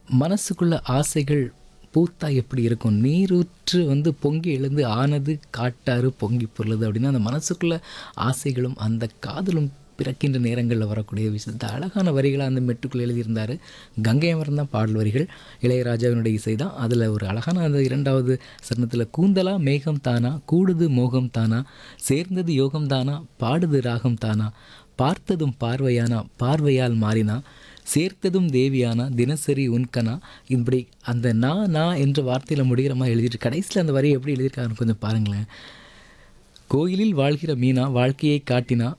மனசுக்குள்ள ஆசைகள் பூத்தா எப்படி இருக்கும் நீரூற்று வந்து பொங்கி எழுந்து ஆனது காட்டாறு பொங்கி பொருளுது அப்படின்னா அந்த மனசுக்குள்ள ஆசைகளும் அந்த காதலும் பிறக்கின்ற நேரங்களில் வரக்கூடிய விஷயத்த அழகான வரிகளை அந்த மெட்டுக்குள்ளே எழுதியிருந்தார் கங்கை அமர்ந்தான் தான் பாடல் வரிகள் இளையராஜாவினுடைய இசை தான் அதில் ஒரு அழகான அந்த இரண்டாவது சரணத்தில் கூந்தலா மேகம் தானா கூடுது மோகம் தானா சேர்ந்தது யோகம் தானா பாடுது ராகம் தானா பார்த்ததும் பார்வையானா பார்வையால் மாறினா சேர்த்ததும் தேவியானா தினசரி உன்கனா இப்படி அந்த நான் நான் என்ற வார்த்தையில் முடிகிற மாதிரி எழுதிட்டு கடைசியில் அந்த வரியை எப்படி எழுதியிருக்காருன்னு கொஞ்சம் பாருங்களேன் கோயிலில் வாழ்கிற மீனா வாழ்க்கையை காட்டினா